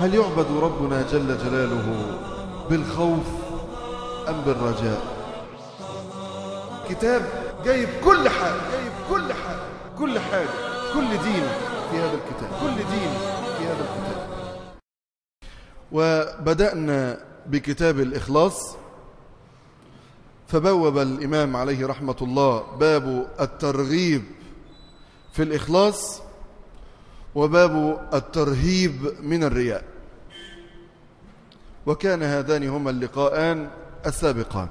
هل يعبد ربنا جل جلاله بالخوف أم بالرجاء كتاب جايب كل حاجة جايب كل حاجة كل حاجة كل دين في هذا الكتاب كل دين في هذا الكتاب وبدأنا بكتاب الإخلاص فبوب الإمام عليه رحمة الله باب الترغيب في الإخلاص وباب الترهيب من الرياء وكان هذان هما اللقاءان السابقان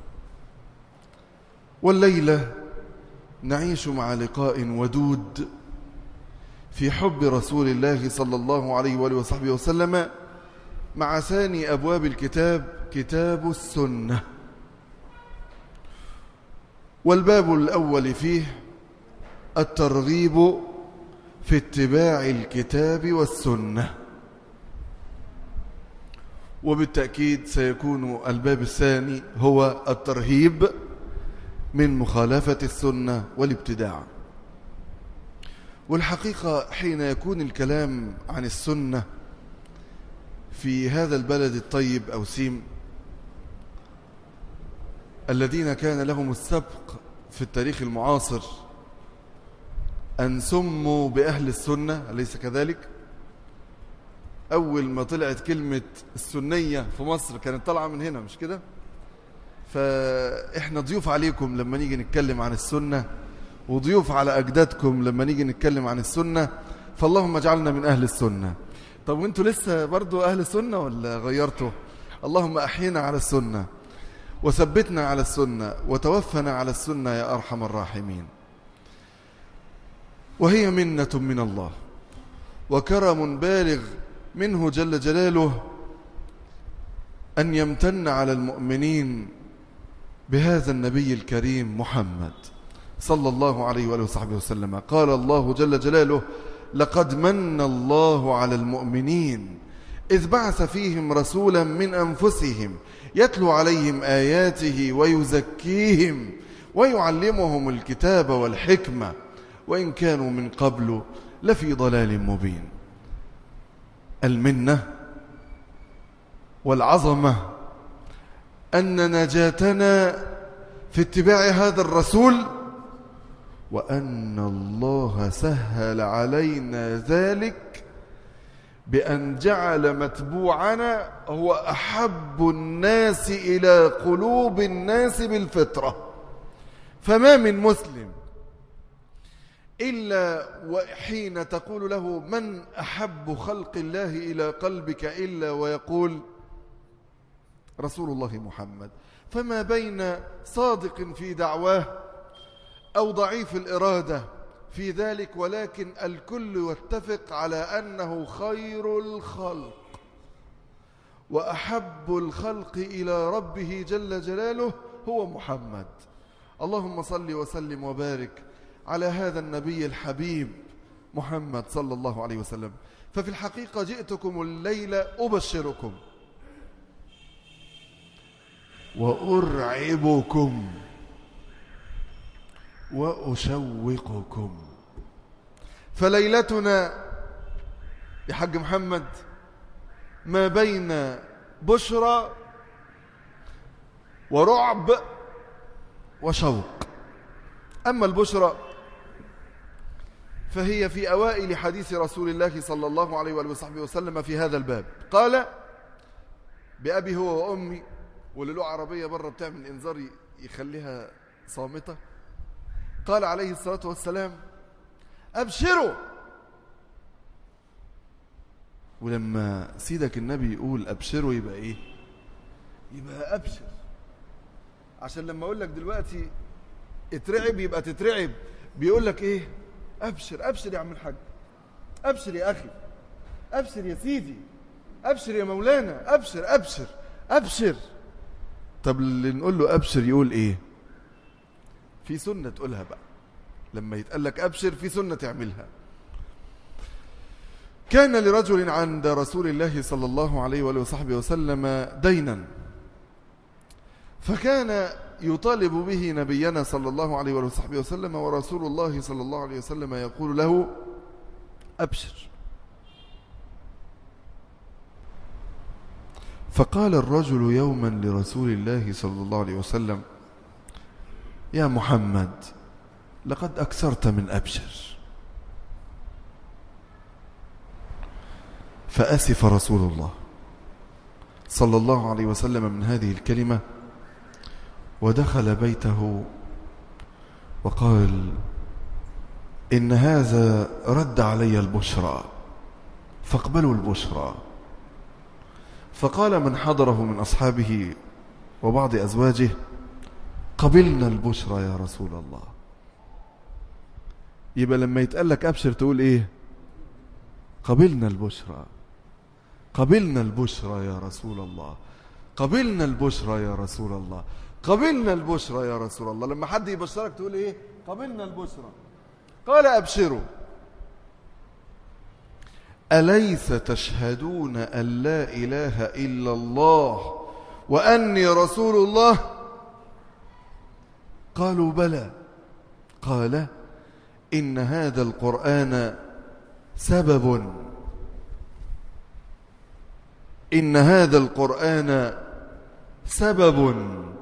والليلة نعيش مع لقاء ودود في حب رسول الله صلى الله عليه وآله وصحبه وسلم مع ثاني أبواب الكتاب كتاب السنة والباب الأول فيه الترغيب في اتباع الكتاب والسنة وبالتأكيد سيكون الباب الثاني هو الترهيب من مخالفة السنة والابتداع والحقيقة حين يكون الكلام عن السنة في هذا البلد الطيب أو سيم الذين كان لهم السبق في التاريخ المعاصر أن سموا بأهل السنة أليس كذلك؟ أول ما طلعت كلمة السنية في مصر كانت طالعة من هنا مش كده؟ فإحنا ضيوف عليكم لما نيجي نتكلم عن السنة وضيوف على أجدادكم لما نيجي نتكلم عن السنة فاللهم اجعلنا من أهل السنة طب وانتوا لسه برضو أهل السنة ولا غيرتوا اللهم أحينا على السنة وثبتنا على السنة وتوفنا على السنة يا أرحم الراحمين وهي منة من الله وكرم بالغ منه جل جلاله أن يمتن على المؤمنين بهذا النبي الكريم محمد صلى الله عليه وآله وصحبه وسلم قال الله جل جلاله لقد من الله على المؤمنين إذ بعث فيهم رسولا من أنفسهم يتلو عليهم آياته ويزكيهم ويعلمهم الكتاب والحكمة وإن كانوا من قبل لفي ضلال مبين المنة والعظمة أن نجاتنا في اتباع هذا الرسول وأن الله سهل علينا ذلك بأن جعل متبوعنا هو أحب الناس إلى قلوب الناس بالفطرة فما من مسلم إلا وحين تقول له من أحب خلق الله إلى قلبك إلا ويقول رسول الله محمد فما بين صادق في دعواه أو ضعيف الإرادة في ذلك ولكن الكل يتفق على أنه خير الخلق وأحب الخلق إلى ربه جل جلاله هو محمد اللهم صل وسلم وبارك على هذا النبي الحبيب محمد صلى الله عليه وسلم ففي الحقيقة جئتكم الليلة أبشركم وأرعبكم وأشوقكم فليلتنا يا حاج محمد ما بين بشرى ورعب وشوق أما البشرى فهي في أوائل حديث رسول الله صلى الله عليه وآله وصحبه وسلم في هذا الباب قال بأبي هو وأمي واللي له عربية بره بتعمل إنذار يخليها صامتة قال عليه الصلاة والسلام أبشروا ولما سيدك النبي يقول أبشروا يبقى إيه يبقى أبشر عشان لما أقول لك دلوقتي اترعب يبقى تترعب بيقول لك إيه أبشر أبشر يا عم الحاج أبشر يا أخي أبشر يا سيدي أبشر يا مولانا أبشر أبشر أبشر طب اللي نقول له أبشر يقول إيه في سنة تقولها بقى لما يتقال لك أبشر في سنة تعملها كان لرجل عند رسول الله صلى الله عليه وآله وصحبه وسلم دينا فكان يطالب به نبينا صلى الله عليه وآله وصحبه وسلم ورسول الله صلى الله عليه وسلم يقول له أبشر فقال الرجل يوما لرسول الله صلى الله عليه وسلم يا محمد لقد أكثرت من أبشر فأسف رسول الله صلى الله عليه وسلم من هذه الكلمة ودخل بيته وقال إن هذا رد علي البشرى فاقبلوا البشرى فقال من حضره من أصحابه وبعض أزواجه قبلنا البشرى يا رسول الله يبقى لما يتقال لك أبشر تقول إيه قبلنا البشرى قبلنا البشرى يا رسول الله قبلنا البشرى يا رسول الله قبلنا البشرى يا رسول الله لما حد يبشرك تقول ايه قبلنا البشرى قال ابشروا اليس تشهدون ان لا اله الا الله واني رسول الله قالوا بلى قال ان هذا القران سبب ان هذا القران سبب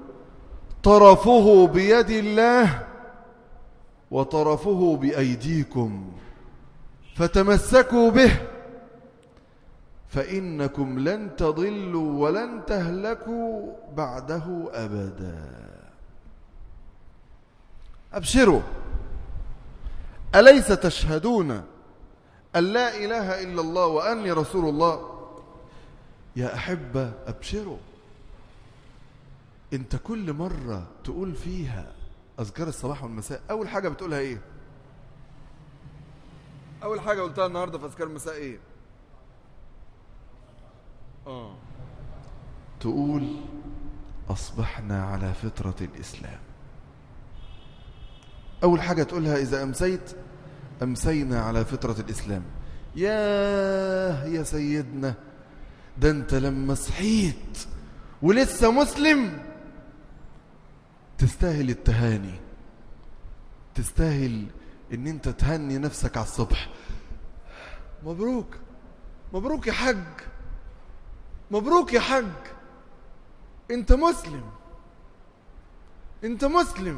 طرفه بيد الله وطرفه بأيديكم فتمسكوا به فإنكم لن تضلوا ولن تهلكوا بعده أبدا أبشروا أليس تشهدون أن لا إله إلا الله وأني رسول الله يا أحبة أبشروا انت كل مرة تقول فيها أذكار الصباح والمساء أول حاجة بتقولها إيه أول حاجة قلتها النهاردة في أذكار المساء إيه آه. تقول أصبحنا على فطرة الإسلام أول حاجة تقولها إذا أمسيت أمسينا على فطرة الإسلام ياه يا سيدنا ده أنت لما صحيت ولسه مسلم تستاهل التهاني تستاهل ان انت تهني نفسك على الصبح مبروك مبروك يا حج مبروك يا حج انت مسلم انت مسلم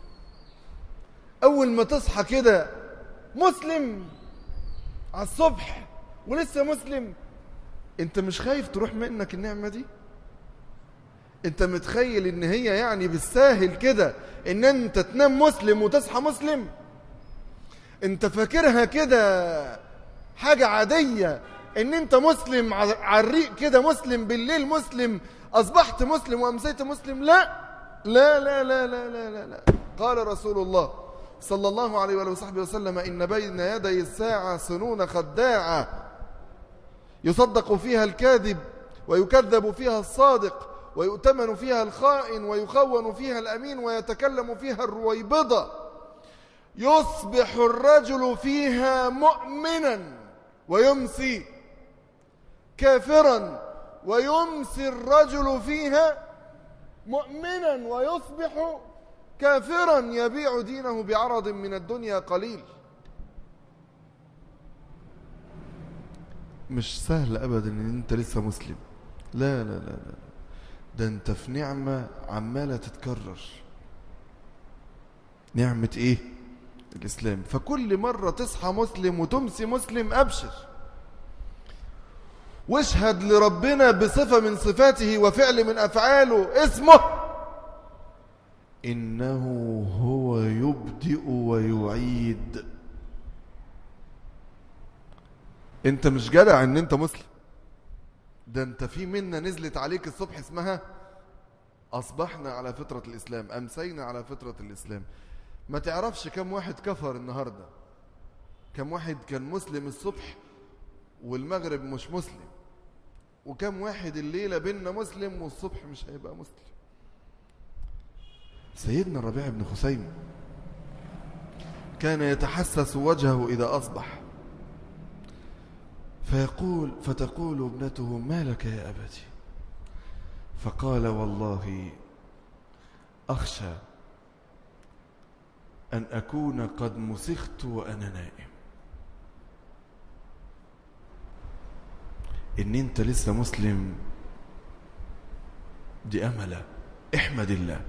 اول ما تصحى كده مسلم على الصبح ولسه مسلم انت مش خايف تروح منك النعمه دي انت متخيل ان هي يعني بالساهل كده ان انت تنام مسلم وتصحى مسلم انت فاكرها كده حاجة عادية ان انت مسلم على الريق كده مسلم بالليل مسلم اصبحت مسلم وامسيت مسلم لا لا لا لا لا لا لا, لا. قال رسول الله صلى الله عليه وآله وصحبه وسلم إن بين يدي الساعة سنون خداعة يصدق فيها الكاذب ويكذب فيها الصادق ويؤتمن فيها الخائن ويخون فيها الأمين ويتكلم فيها الرويبضة يصبح الرجل فيها مؤمنا ويمسي كافرا ويمسي الرجل فيها مؤمنا ويصبح كافرا يبيع دينه بعرض من الدنيا قليل مش سهل أبدا أن أنت لسه مسلم لا لا لا لا ده انت في نعمة عمالة تتكرر نعمة ايه الاسلام فكل مرة تصحى مسلم وتمسي مسلم ابشر واشهد لربنا بصفة من صفاته وفعل من افعاله اسمه انه هو يبدئ ويعيد انت مش جدع ان انت مسلم ده انت في منا نزلت عليك الصبح اسمها أصبحنا على فطرة الإسلام أمسينا على فطرة الإسلام ما تعرفش كم واحد كفر النهاردة كم واحد كان مسلم الصبح والمغرب مش مسلم وكم واحد الليلة بيننا مسلم والصبح مش هيبقى مسلم سيدنا الربيع بن خسيم كان يتحسس وجهه إذا أصبح فيقول فتقول ابنته ما لك يا أبتي فقال والله أخشى أن أكون قد مسخت وأنا نائم إن أنت لسه مسلم دي أملة احمد الله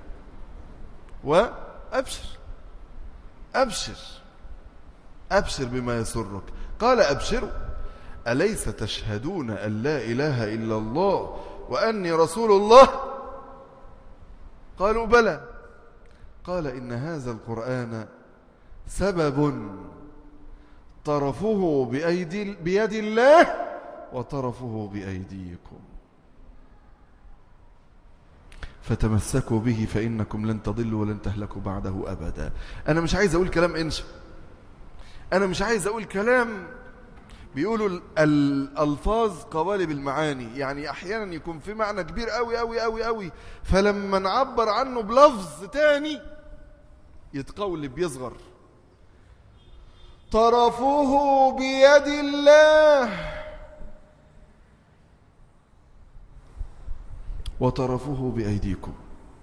وأبشر أبشر أبشر بما يسرك قال أبشروا أليس تشهدون أن لا إله إلا الله وأني رسول الله قالوا بلى قال إن هذا القرآن سبب طرفه بأيدي بيد الله وطرفه بأيديكم فتمسكوا به فإنكم لن تضلوا ولن تهلكوا بعده أبدا أنا مش عايز أقول كلام إنشا أنا مش عايز أقول كلام بيقولوا الألفاظ قوالب المعاني يعني أحيانا يكون في معنى كبير قوي قوي قوي قوي فلما نعبر عنه بلفظ تاني يتقولب يصغر طرفه بيد الله وطرفه بأيديكم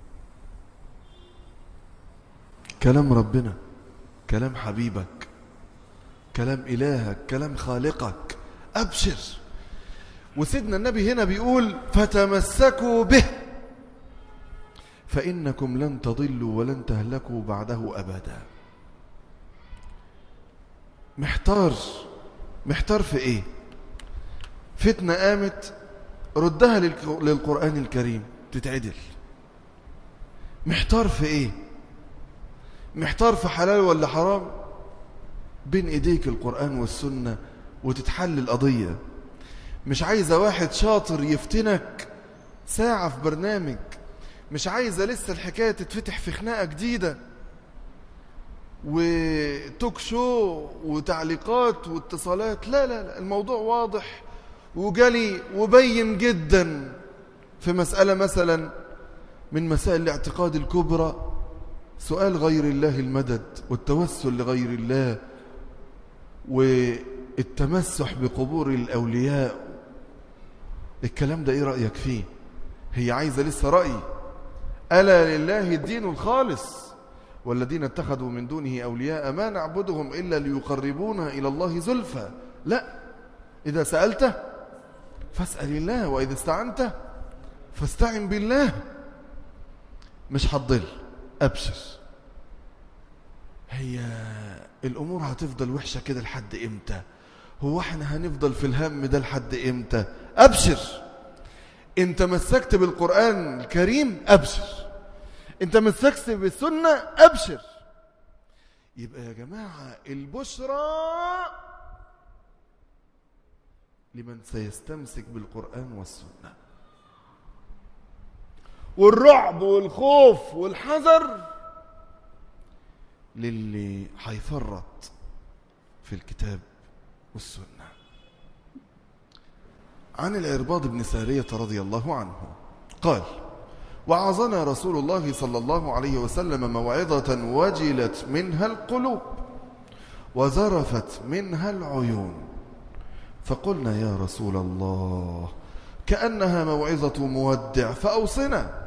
كلام ربنا كلام حبيبك كلام إلهك كلام خالقك أبشر وسيدنا النبي هنا بيقول فتمسكوا به فإنكم لن تضلوا ولن تهلكوا بعده أبدا محتار محتار في إيه فتنة قامت ردها للقرآن الكريم تتعدل محتار في إيه محتار في حلال ولا حرام بين ايديك القرآن والسنة وتتحل القضية مش عايزة واحد شاطر يفتنك ساعة في برنامج مش عايزة لسه الحكاية تتفتح في خناقة جديدة وتوك شو وتعليقات واتصالات لا لا لا الموضوع واضح وجلي وبين جدا في مسألة مثلا من مسائل الاعتقاد الكبرى سؤال غير الله المدد والتوسل لغير الله والتمسح بقبور الأولياء الكلام ده إيه رأيك فيه هي عايزة لسه رأي ألا لله الدين الخالص والذين اتخذوا من دونه أولياء ما نعبدهم إلا ليقربونا إلى الله زلفى لا إذا سألت فاسأل الله وإذا استعنت فاستعن بالله مش هتضل أبشر هي الأمور هتفضل وحشة كده لحد إمتى هو احنا هنفضل في الهم ده لحد إمتى أبشر إن تمسكت بالقرآن الكريم أبشر إن تمسكت بالسنة أبشر يبقى يا جماعة البشرى لمن سيستمسك بالقرآن والسنة والرعب والخوف والحذر للي هيفرط في الكتاب والسنة عن العرباض بن سارية رضي الله عنه قال وعظنا رسول الله صلى الله عليه وسلم موعظة وجلت منها القلوب وزرفت منها العيون فقلنا يا رسول الله كأنها موعظة مودع فأوصنا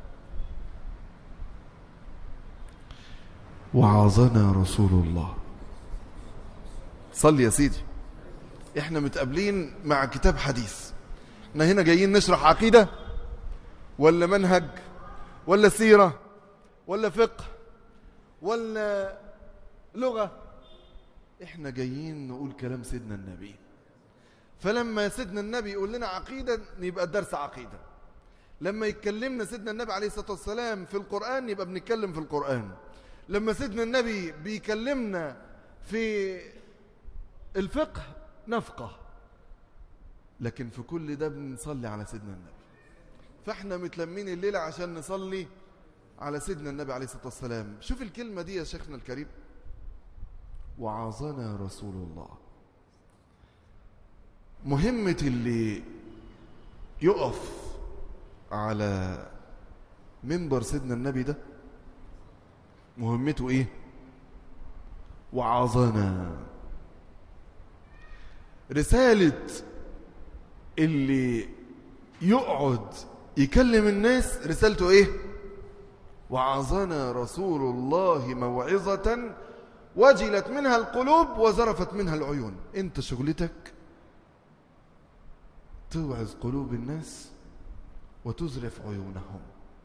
وعظنا رسول الله صل يا سيدي احنا متقابلين مع كتاب حديث احنا هنا جايين نشرح عقيدة ولا منهج ولا سيرة ولا فقه ولا لغة احنا جايين نقول كلام سيدنا النبي فلما سيدنا النبي يقول لنا عقيدة يبقى الدرس عقيدة لما يتكلمنا سيدنا النبي عليه الصلاة والسلام في القرآن يبقى بنتكلم في القرآن لما سيدنا النبي بيكلمنا في الفقه نفقه لكن في كل ده بنصلي على سيدنا النبي فاحنا متلمين الليلة عشان نصلي على سيدنا النبي عليه الصلاة والسلام شوف الكلمة دي يا شيخنا الكريم وعظنا رسول الله مهمة اللي يقف على منبر سيدنا النبي ده مهمته ايه وعظنا رسالة اللي يقعد يكلم الناس رسالته ايه وعظنا رسول الله موعظة وجلت منها القلوب وزرفت منها العيون انت شغلتك توعظ قلوب الناس وتزرف عيونهم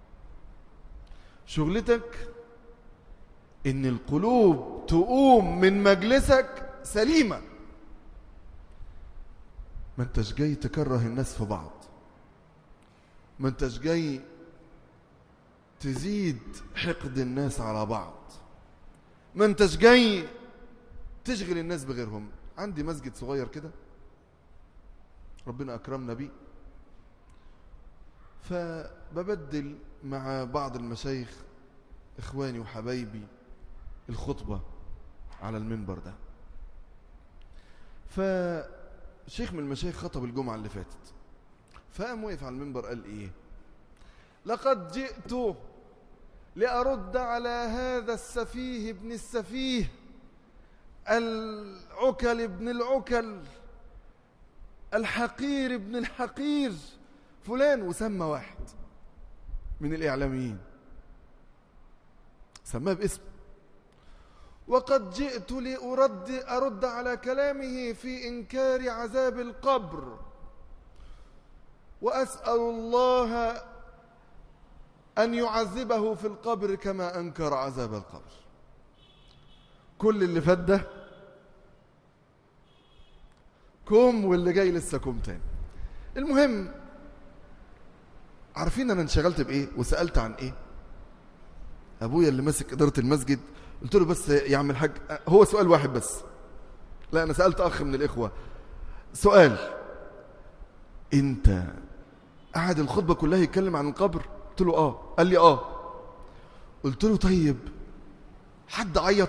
شغلتك ان القلوب تقوم من مجلسك سليمة ما انتش جاي تكره الناس في بعض ما انتش جاي تزيد حقد الناس على بعض ما انتش جاي تشغل الناس بغيرهم عندي مسجد صغير كده ربنا أكرمنا بيه فببدل مع بعض المشايخ إخواني وحبايبي الخطبة على المنبر ده فشيخ من المشايخ خطب الجمعة اللي فاتت فقام وقف على المنبر قال إيه لقد جئت لأرد على هذا السفيه ابن السفيه العكل ابن العكل الحقير ابن الحقير فلان وسمى واحد من الإعلاميين سماه باسم وقد جئت لأرد أرد على كلامه في إنكار عذاب القبر وأسأل الله أن يعذبه في القبر كما أنكر عذاب القبر كل اللي فات ده كوم واللي جاي لسه كوم تاني المهم عارفين انا انشغلت بايه وسالت عن ايه ابويا اللي ماسك اداره المسجد قلت له بس يا عم الحاج هو سؤال واحد بس لا انا سالت اخ من الاخوه سؤال انت قعد الخطبه كلها يتكلم عن القبر قلت له اه قال لي اه قلت له طيب حد عيط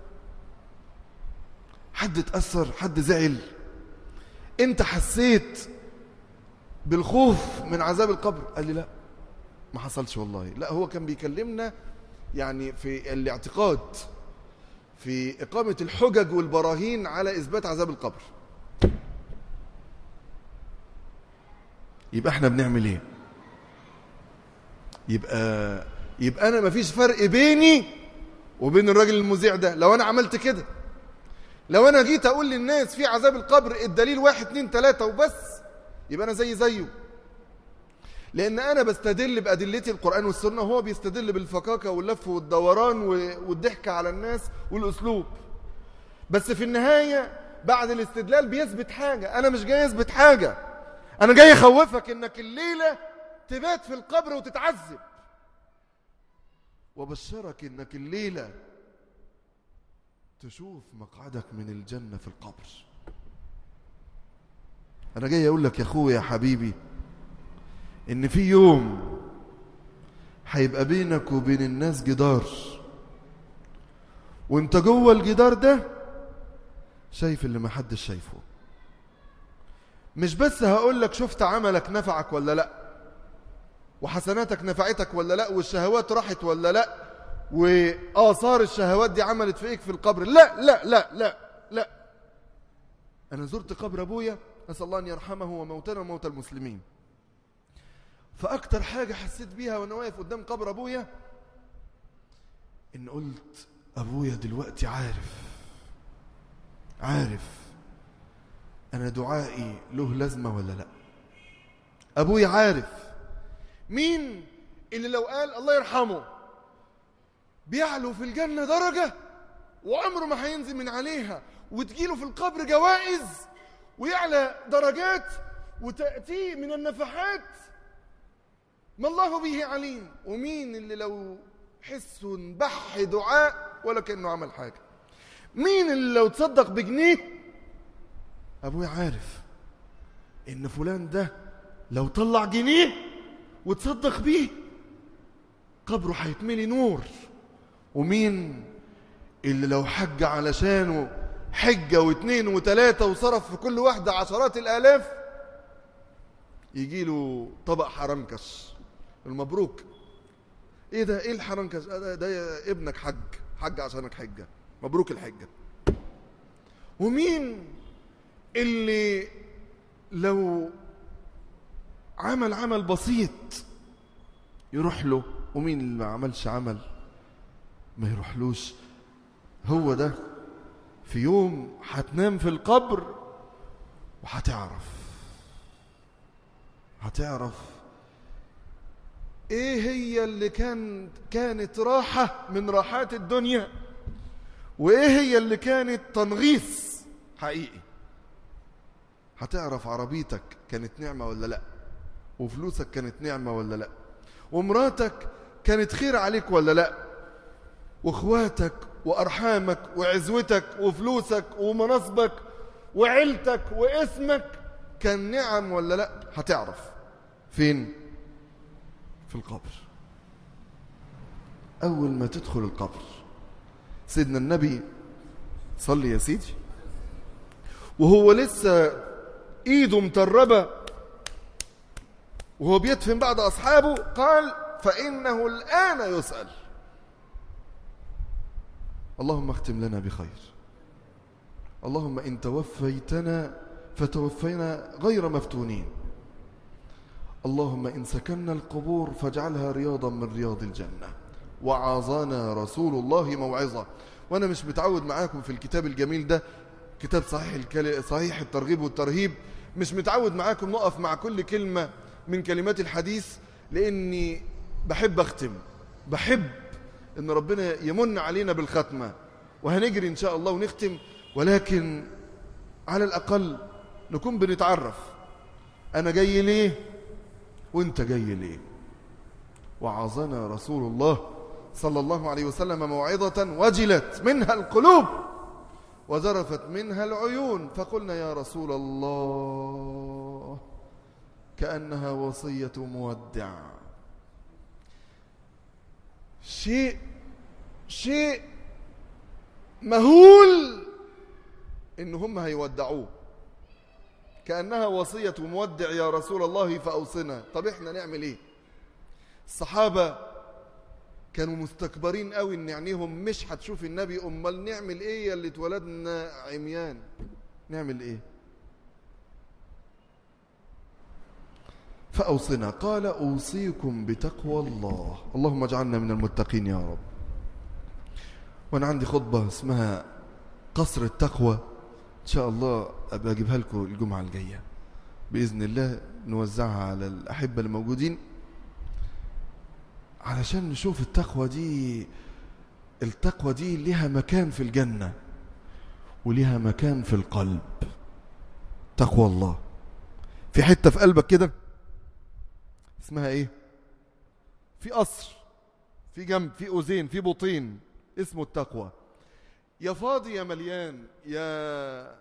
حد اتاثر حد زعل انت حسيت بالخوف من عذاب القبر قال لي لا ما حصلش والله لا هو كان بيكلمنا يعني في الاعتقاد في إقامة الحجج والبراهين على إثبات عذاب القبر يبقى احنا بنعمل ايه يبقى يبقى انا مفيش فرق بيني وبين الراجل المذيع ده لو انا عملت كده لو انا جيت اقول للناس في عذاب القبر الدليل واحد اتنين تلاتة وبس يبقى انا زي زيه لان انا بستدل بادلتي القران والسنه وهو بيستدل بالفكاكه واللف والدوران والضحك على الناس والاسلوب بس في النهايه بعد الاستدلال بيثبت حاجه انا مش جاي اثبت حاجه انا جاي اخوفك انك الليله تبات في القبر وتتعذب وبشرك انك الليله تشوف مقعدك من الجنه في القبر انا جاي اقول لك يا اخويا يا حبيبي ان في يوم هيبقى بينك وبين الناس جدار وانت جوه الجدار ده شايف اللي محدش شايفه مش بس هقول لك شفت عملك نفعك ولا لا وحسناتك نفعتك ولا لا والشهوات راحت ولا لا وآثار الشهوات دي عملت فيك في القبر لا لا لا لا لا أنا زرت قبر أبويا أسأل الله أن يرحمه وموتنا وموتى المسلمين فأكتر حاجة حسيت بيها وأنا واقف قدام قبر أبويا إن قلت أبويا دلوقتي عارف عارف أنا دعائي له لازمة ولا لا أبويا عارف مين اللي لو قال الله يرحمه بيعلو في الجنة درجة وعمره ما هينزل من عليها وتجيله في القبر جوائز ويعلى درجات وتأتيه من النفحات ما الله به عليم ومين اللي لو حس بح دعاء ولا كأنه عمل حاجة مين اللي لو تصدق بجنيه أبويا عارف إن فلان ده لو طلع جنيه وتصدق بيه قبره هيتملي نور ومين اللي لو حج علشانه حجة واثنين وثلاثة وصرف في كل واحدة عشرات الآلاف يجي له طبق حرنكش المبروك ايه ده ايه الحرنكش ده, ده ابنك حج حج عشانك حجة مبروك الحجة ومين اللي لو عمل عمل بسيط يروح له ومين اللي ما عملش عمل ما يروحلوش هو ده في يوم هتنام في القبر وهتعرف هتعرف ايه هي اللي كان كانت راحة من راحات الدنيا وايه هي اللي كانت تنغيص حقيقي هتعرف عربيتك كانت نعمة ولا لا وفلوسك كانت نعمة ولا لا ومراتك كانت خير عليك ولا لا واخواتك وارحامك وعزوتك وفلوسك ومناصبك وعيلتك واسمك كان نعم ولا لا هتعرف فين في القبر اول ما تدخل القبر سيدنا النبي صلي يا سيدي وهو لسه ايده متربه وهو بيدفن بعد اصحابه قال فانه الان يسال اللهم اختم لنا بخير اللهم ان توفيتنا فتوفينا غير مفتونين اللهم ان سكننا القبور فاجعلها رياضا من رياض الجنه وعظنا رسول الله موعظه وانا مش متعود معاكم في الكتاب الجميل ده كتاب صحيح الكل... صحيح الترغيب والترهيب مش متعود معاكم نقف مع كل كلمه من كلمات الحديث لاني بحب اختم بحب ان ربنا يمن علينا بالختمه وهنجري ان شاء الله ونختم ولكن على الاقل نكون بنتعرف انا جاي ليه وانت جاي ليه وعظنا رسول الله صلى الله عليه وسلم موعظة وجلت منها القلوب وذرفت منها العيون فقلنا يا رسول الله كأنها وصية مودع شيء شيء مهول ان هم هيودعوه كأنها وصية مودع يا رسول الله فأوصنا طب احنا نعمل ايه الصحابة كانوا مستكبرين قوي ان عينيهم مش هتشوف النبي امال نعمل ايه يا اللي اتولدنا عميان نعمل ايه فأوصنا قال أوصيكم بتقوى الله اللهم اجعلنا من المتقين يا رب وأنا عندي خطبة اسمها قصر التقوى إن شاء الله أبقى أجيبها لكم الجمعة الجاية بإذن الله نوزعها على الأحبة الموجودين علشان نشوف التقوى دي التقوى دي لها مكان في الجنة ولها مكان في القلب تقوى الله في حتة في قلبك كده اسمها ايه في قصر في جنب في أذين في بطين اسمه التقوى يا فاضي يا مليان يا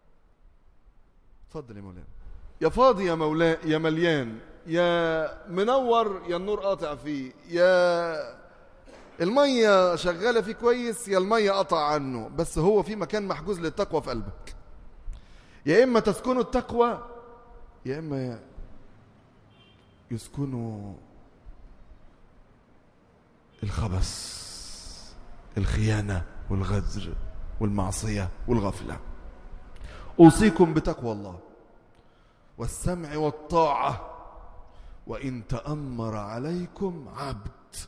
اتفضل يا مولانا يا فاضي يا مولا يا مليان يا منور يا النور قاطع فيه يا المية شغالة فيه كويس يا المية قطع عنه بس هو في مكان محجوز للتقوى في قلبك يا إما تسكن التقوى يا إما يسكنوا الخبث الخيانة والغدر والمعصية والغفلة أوصيكم بتقوى الله والسمع والطاعة وإن تأمر عليكم عبد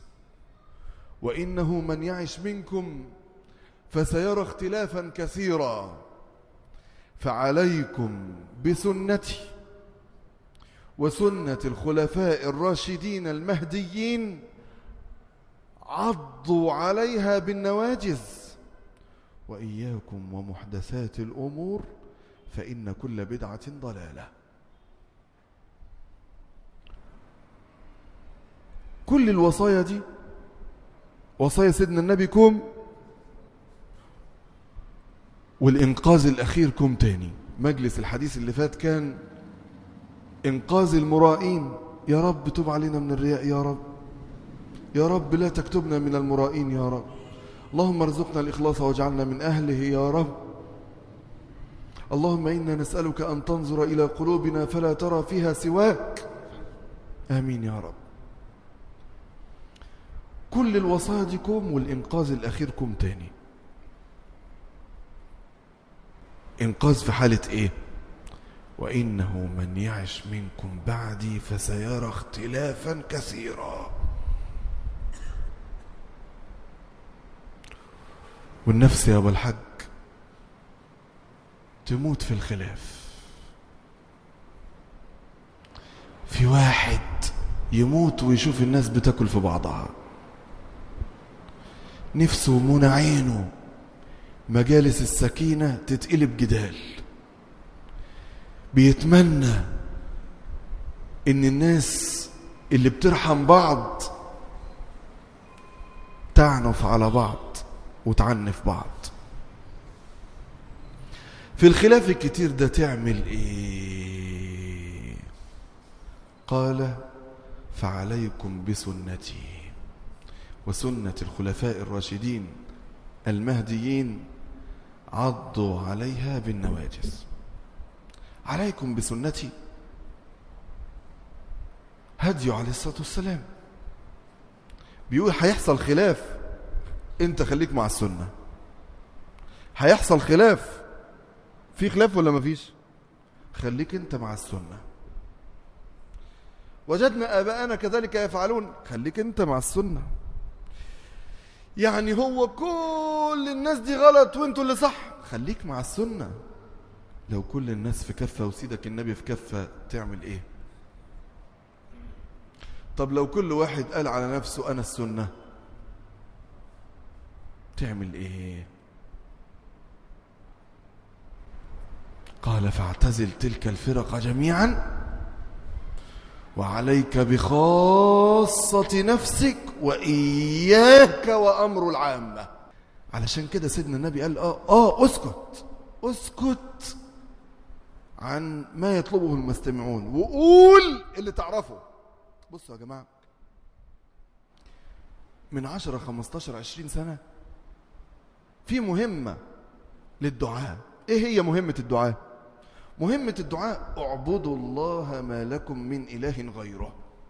وإنه من يعش منكم فسيرى اختلافا كثيرا فعليكم بسنتي وسنة الخلفاء الراشدين المهديين عضوا عليها بالنواجز وإياكم ومحدثات الأمور فإن كل بدعة ضلالة كل الوصايا دي وصايا سيدنا النبي كوم والإنقاذ الأخير كوم تاني مجلس الحديث اللي فات كان إنقاذ المرائين يا رب تب علينا من الرياء يا رب يا رب لا تكتبنا من المرائين يا رب اللهم ارزقنا الإخلاص واجعلنا من أهله يا رب اللهم إنا نسألك أن تنظر إلى قلوبنا فلا ترى فيها سواك آمين يا رب كل الوصايا دي كوم والإنقاذ الأخير كوم تاني إنقاذ في حالة إيه وإنه من يعش منكم بعدي فسيرى اختلافا كثيرا والنفس يا أبو الحج تموت في الخلاف في واحد يموت ويشوف الناس بتاكل في بعضها نفسه منى عينه مجالس السكينة تتقلب جدال بيتمنى ان الناس اللي بترحم بعض تعنف على بعض وتعنف بعض في الخلاف الكتير ده تعمل ايه قال فعليكم بسنتي وسنة الخلفاء الراشدين المهديين عضوا عليها بالنواجس عليكم بسنتي هدي عليه الصلاة والسلام بيقول هيحصل خلاف انت خليك مع السنة هيحصل خلاف في خلاف ولا مفيش خليك انت مع السنة وجدنا آباءنا كذلك يفعلون خليك انت مع السنة يعني هو كل الناس دي غلط وانتوا اللي صح خليك مع السنة لو كل الناس في كفة وسيدك النبي في كفة تعمل ايه طب لو كل واحد قال على نفسه انا السنة تعمل ايه قال فاعتزل تلك الفرق جميعا وعليك بخاصة نفسك وإياك وأمر العامة علشان كده سيدنا النبي قال آه, آه أسكت أسكت عن ما يطلبه المستمعون وقول اللي تعرفه بصوا يا جماعة من عشرة خمستاشر عشرين سنة في مهمة للدعاء ايه هي مهمة الدعاء مهمة الدعاء اعبدوا الله ما لكم من إله غيره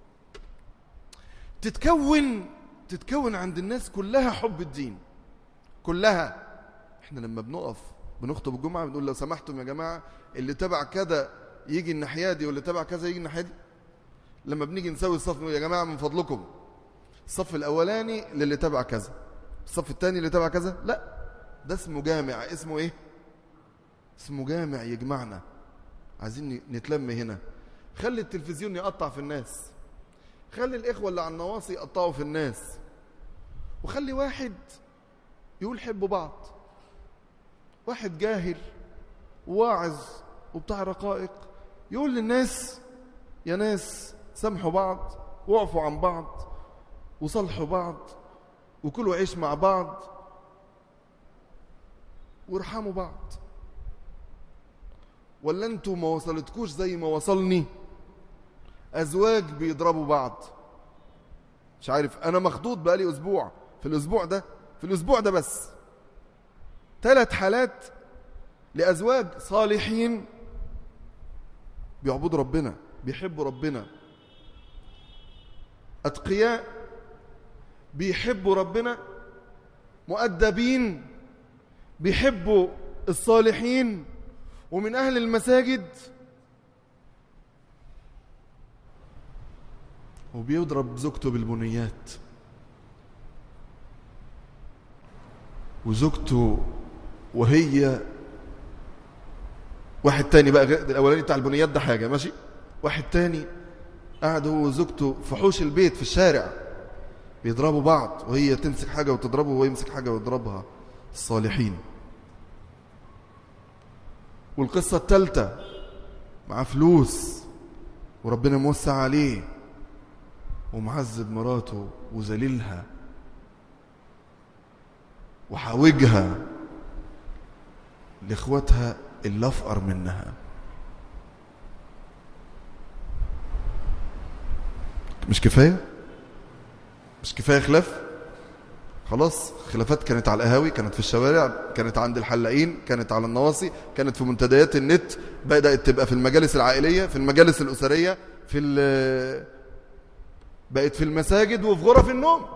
تتكون تتكون عند الناس كلها حب الدين كلها احنا لما بنقف بنخطب الجمعة بنقول لو سمحتم يا جماعة اللي تبع كذا يجي الناحية دي واللي تبع كذا يجي الناحية دي لما بنيجي نسوي الصف نقول يا جماعة من فضلكم الصف الأولاني للي تبع كذا الصف الثاني اللي تبع كذا لا ده اسمه جامع اسمه ايه اسمه جامع يجمعنا عايزين نتلم هنا خلي التلفزيون يقطع في الناس خلي الإخوة اللي على النواصي يقطعوا في الناس وخلي واحد يقول حبوا بعض واحد جاهل واعظ وبتاع رقائق يقول للناس يا ناس سامحوا بعض واعفوا عن بعض وصلحوا بعض وكلوا عيش مع بعض وارحموا بعض ولا انتوا ما وصلتكوش زي ما وصلني ازواج بيضربوا بعض مش عارف انا مخضوض بقالي اسبوع في الاسبوع ده في الاسبوع ده بس ثلاث حالات لازواج صالحين بيعبدوا ربنا بيحبوا ربنا اتقياء بيحبوا ربنا مؤدبين بيحبوا الصالحين ومن أهل المساجد وبيضرب زوجته بالبنيات وزوجته وهي واحد تاني بقى الأولاني بتاع البنيات ده حاجة ماشي واحد تاني قاعد هو وزوجته في حوش البيت في الشارع بيضربوا بعض وهي تمسك حاجة وتضربه وهو يمسك حاجة ويضربها الصالحين والقصة الثالثة معاه فلوس وربنا موسع عليه ومعذب مراته وذليلها وحاوجها لاخواتها اللي افقر منها مش كفايه مش كفايه خلاف خلاص خلافات كانت على القهاوي كانت في الشوارع كانت عند الحلاقين كانت على النواصي كانت في منتديات النت بدأت تبقى في المجالس العائلية في المجالس الأسرية في بقت في المساجد وفي غرف النوم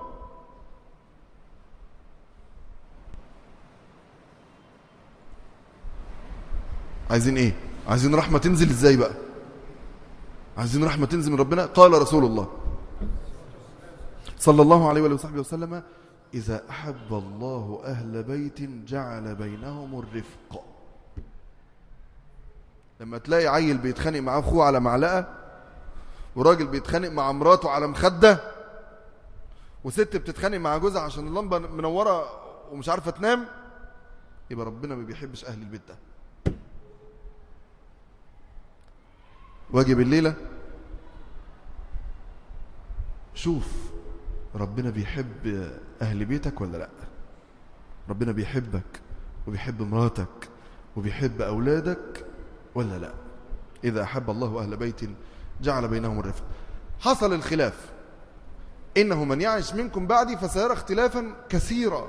عايزين ايه عايزين رحمة تنزل ازاي بقى عايزين رحمة تنزل من ربنا قال رسول الله صلى الله عليه وصحبه وسلم إذا أحب الله أهل بيت جعل بينهم الرفق لما تلاقي عيل بيتخانق معاه أخوه على معلقة وراجل بيتخانق مع مراته على مخدة وست بتتخانق مع جوزها عشان اللمبة منورة ومش عارفة تنام يبقى ربنا ما بيحبش أهل البيت ده واجب الليلة شوف ربنا بيحب أهل بيتك ولا لا ربنا بيحبك وبيحب مراتك وبيحب أولادك ولا لا إذا أحب الله أهل بيت جعل بينهم الرفق حصل الخلاف إنه من يعيش منكم بعدي فسيرى اختلافا كثيرا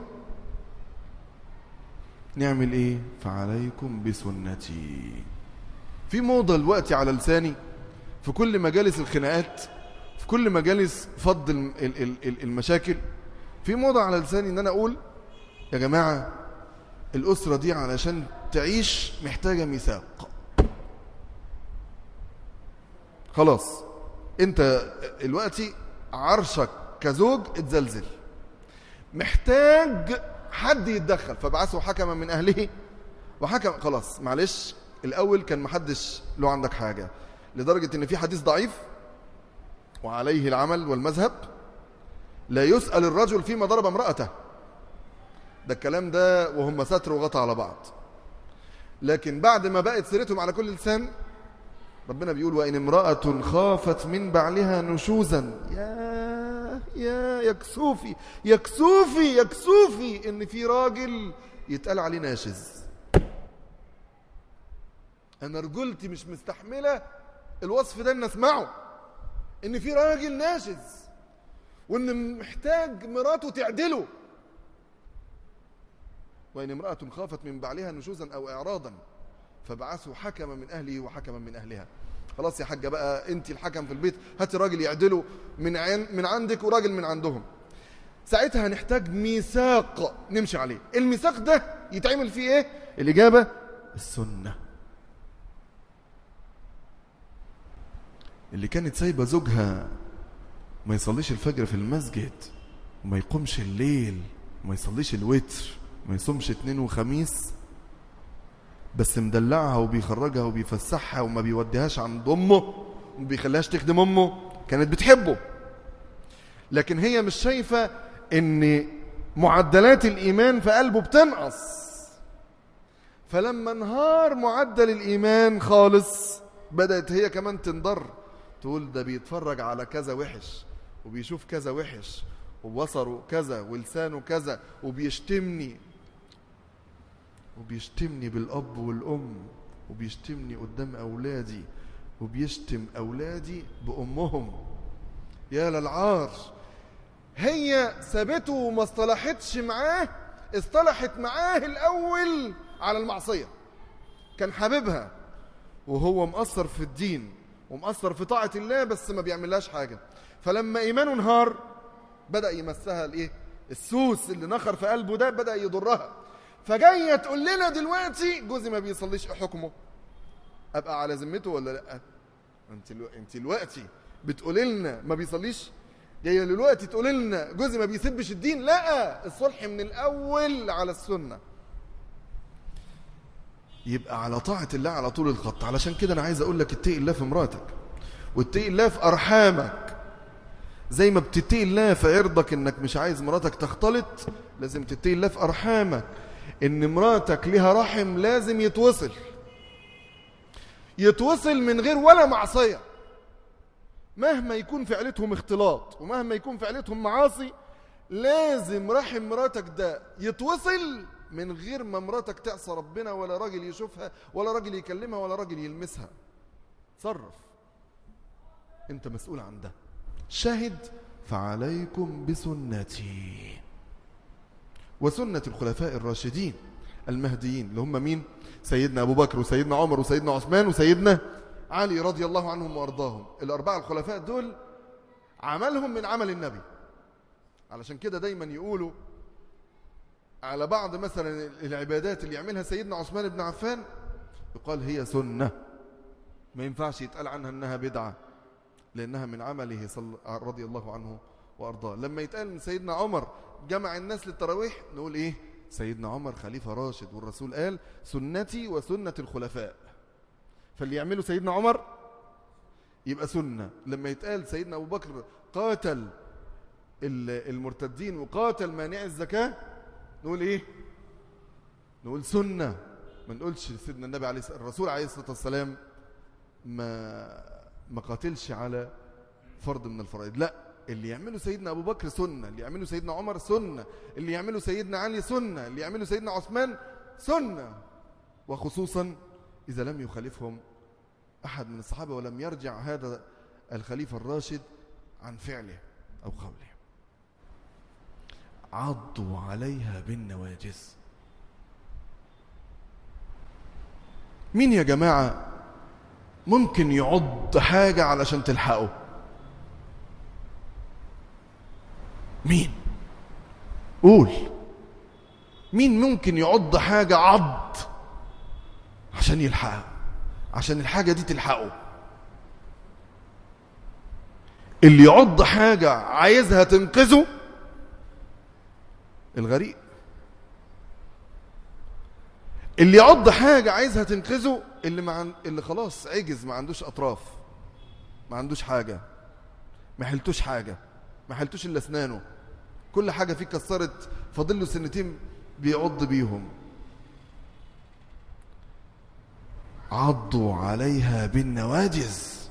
نعمل إيه فعليكم بسنتي في موضة الوقت على لساني في كل مجالس الخناقات في كل مجالس فض المشاكل في موضة على لساني ان انا اقول يا جماعة الأسرة دي علشان تعيش محتاجة ميثاق خلاص انت دلوقتي عرشك كزوج اتزلزل محتاج حد يتدخل فبعثوا حكما من أهله وحكم خلاص معلش الأول كان محدش له عندك حاجة لدرجة ان في حديث ضعيف وعليه العمل والمذهب لا يسأل الرجل فيما ضرب امرأته ده الكلام ده وهم ستر وغطى على بعض لكن بعد ما بقت سيرتهم على كل لسان ربنا بيقول وإن امرأة خافت من بعلها نشوزا يا يا يكسوفي يكسوفي يكسوفي ان في راجل يتقال عليه ناشز انا رجولتي مش مستحملة الوصف ده ان اسمعه ان في راجل ناشز وان محتاج مراته تعدله وإن امرأة خافت من بعلها نشوزا أو إعراضا فبعثوا حكما من أهله وحكما من أهلها خلاص يا حاجة بقى أنت الحكم في البيت هاتي راجل يعدله من, عين من عندك وراجل من عندهم ساعتها هنحتاج ميثاق نمشي عليه الميثاق ده يتعمل فيه ايه الإجابة السنة اللي كانت سايبة زوجها ما يصليش الفجر في المسجد وما يقومش الليل وما يصليش الوتر ما يصومش اتنين وخميس بس مدلعها وبيخرجها وبيفسحها وما بيوديهاش عند امه وما بيخليهاش تخدم امه كانت بتحبه لكن هي مش شايفة ان معدلات الايمان في قلبه بتنقص فلما انهار معدل الايمان خالص بدأت هي كمان تنضر تقول ده بيتفرج على كذا وحش وبيشوف كذا وحش وبصره كذا ولسانه كذا وبيشتمني وبيشتمني بالأب والأم وبيشتمني قدام أولادي وبيشتم أولادي بأمهم يا للعار هي سابته وما اصطلحتش معاه اصطلحت معاه الأول على المعصية كان حبيبها وهو مقصر في الدين ومقصر في طاعة الله بس ما بيعملهاش حاجة فلما إيمانه انهار بدأ يمسها الايه السوس اللي نخر في قلبه ده بدأ يضرها فجاية تقول لنا دلوقتي جوزي ما بيصليش حكمه أبقى على ذمته ولا لأ انت الو... انت دلوقتي بتقول لنا ما بيصليش جاية دلوقتي تقول لنا جوزي ما بيسبش الدين لا الصلح من الأول على السنة يبقى على طاعة الله على طول الخط علشان كده أنا عايز أقول لك اتقي الله في مراتك واتقي الله في أرحامك زي ما بتتقي الله في عرضك انك مش عايز مراتك تختلط لازم تتقي الله في أرحامك ان مراتك لها رحم لازم يتوصل يتوصل من غير ولا معصية مهما يكون في عيلتهم اختلاط ومهما يكون في عيلتهم معاصي لازم رحم مراتك ده يتوصل من غير ما مراتك تعصى ربنا ولا راجل يشوفها ولا راجل يكلمها ولا راجل يلمسها تصرف انت مسؤول عن ده شاهد فعليكم بسنتي وسنة الخلفاء الراشدين المهديين اللي هم مين سيدنا أبو بكر وسيدنا عمر وسيدنا عثمان وسيدنا علي رضي الله عنهم وأرضاهم الأربعة الخلفاء دول عملهم من عمل النبي علشان كده دايما يقولوا على بعض مثلا العبادات اللي يعملها سيدنا عثمان بن عفان يقال هي سنة ما ينفعش يتقال عنها انها بدعة لانها من عمله صل... رضي الله عنه وارضاه لما يتقال من سيدنا عمر جمع الناس للتراويح نقول ايه سيدنا عمر خليفة راشد والرسول قال سنتي وسنة الخلفاء فاللي يعمله سيدنا عمر يبقى سنة لما يتقال سيدنا أبو بكر قاتل المرتدين وقاتل مانع الزكاة نقول إيه نقول سنة ما نقولش سيدنا النبي عليه الرسول عليه الصلاة والسلام ما ما قاتلش على فرض من الفرائض لا اللي يعمله سيدنا أبو بكر سنة اللي يعمله سيدنا عمر سنة اللي يعمله سيدنا علي سنة اللي يعمله سيدنا عثمان سنة وخصوصا إذا لم يخالفهم أحد من الصحابة ولم يرجع هذا الخليفة الراشد عن فعله أو قوله عضوا عليها بالنواجس مين يا جماعة ممكن يعض حاجة علشان تلحقه مين قول مين ممكن يعض حاجة عض عشان يلحقها عشان الحاجة دي تلحقه اللي يعض حاجة عايزها تنقذه الغريق اللي يعض حاجة عايزها تنقذه اللي مع اللي خلاص عجز ما عندوش أطراف ما عندوش حاجة ما حلتوش حاجة ما حلتوش إلا أسنانه كل حاجة فيه كسرت فاضل له سنتين بيعض بيهم عضوا عليها بالنواجز